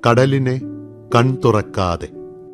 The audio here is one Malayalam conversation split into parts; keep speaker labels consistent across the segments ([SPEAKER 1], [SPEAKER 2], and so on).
[SPEAKER 1] കടലിനെ കൺതുറക്കാതെ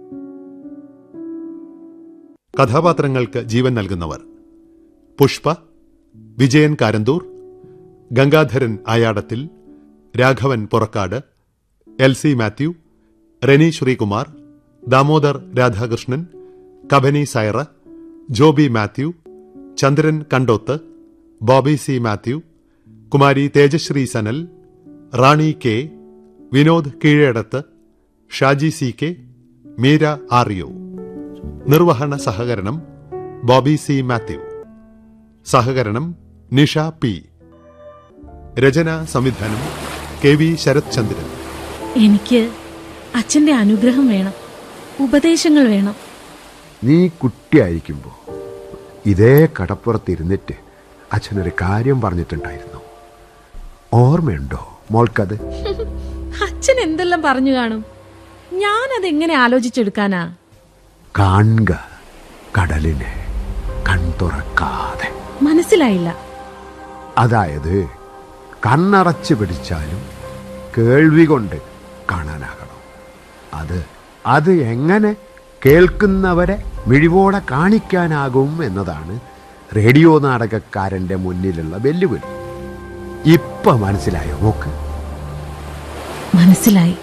[SPEAKER 1] കഥാപാത്രങ്ങൾക്ക് ജീവൻ നൽകുന്നവർ Pushpa Vijayan Karanthur Gangadharan Ayadathil Raghavan Purakkad L C Mathew Reni Sreekumar Damodar Radhakrishnan Kabani Saira Joby Mathew Chandran Kandoth Boby C Mathew Kumari Thejasree Sanal Rani K Vinod Keezhadath Shaji C K Meera ആറിയോ നിർവഹണ സഹകരണം ബോബി സി മാത്യു സഹകരണം നിഷ പി രചന സംവിധാനം കെ വി ശരത് ചന്ദ്രൻ
[SPEAKER 2] എനിക്ക് അച്ഛന്റെ അനുഗ്രഹം വേണം ഉപദേശങ്ങൾ വേണം
[SPEAKER 3] നീ കുട്ടിയായിരിക്കുമ്പോൾ ഇതേ കടപ്പുറത്തിരുന്നിട്ട് അച്ഛനൊരു കാര്യം പറഞ്ഞിട്ടുണ്ടായിരുന്നു ഓർമ്മയുണ്ടോ മോൾക്കത്
[SPEAKER 2] അച്ഛൻ എന്തെല്ലാം പറഞ്ഞു കാണും ഞാൻ അതെങ്ങനെ ആലോചിച്ചെടുക്കാനാ
[SPEAKER 3] കാണുക കടലിനെ കൺതുറക്കാതെ
[SPEAKER 2] മനസ്സിലായില്ല
[SPEAKER 3] അതായത് കണ്ണടച്ച് പിടിച്ചാലും കേൾവി കൊണ്ട് കാണാനാകണം അത് അത് എങ്ങനെ കേൾക്കുന്നവരെ മിഴിവോടെ കാണിക്കാനാകും എന്നതാണ് റേഡിയോ നാടകക്കാരന്റെ മുന്നിലുള്ള വെല്ലുവിളി ഇപ്പൊ മനസ്സിലായോ നോക്ക്
[SPEAKER 2] മനസ്സിലായി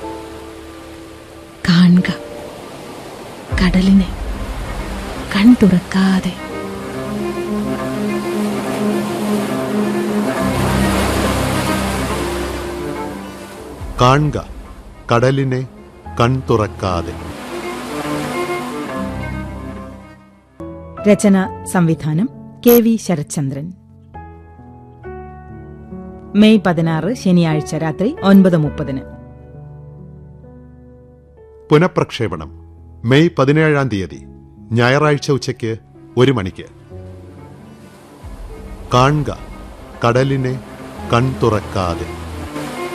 [SPEAKER 2] കാണുക കടലിനെ കൺ തുറക്കാതെ
[SPEAKER 1] കാണുക കടലിനെ കൺതുറക്കാതെ
[SPEAKER 4] രചന സംവിധാനം കെ വി ശരത്ചന്ദ്രൻ മെയ് പതിനാറ് ശനിയാഴ്ച രാത്രി ഒൻപത് മുപ്പതിന്
[SPEAKER 1] പുനഃപ്രക്ഷേപണം മെയ് പതിനേഴാം തീയതി ഞായറാഴ്ച ഉച്ചയ്ക്ക് ഒരു മണിക്ക് കാണുക കടലിനെ കൺതുറക്കാതെ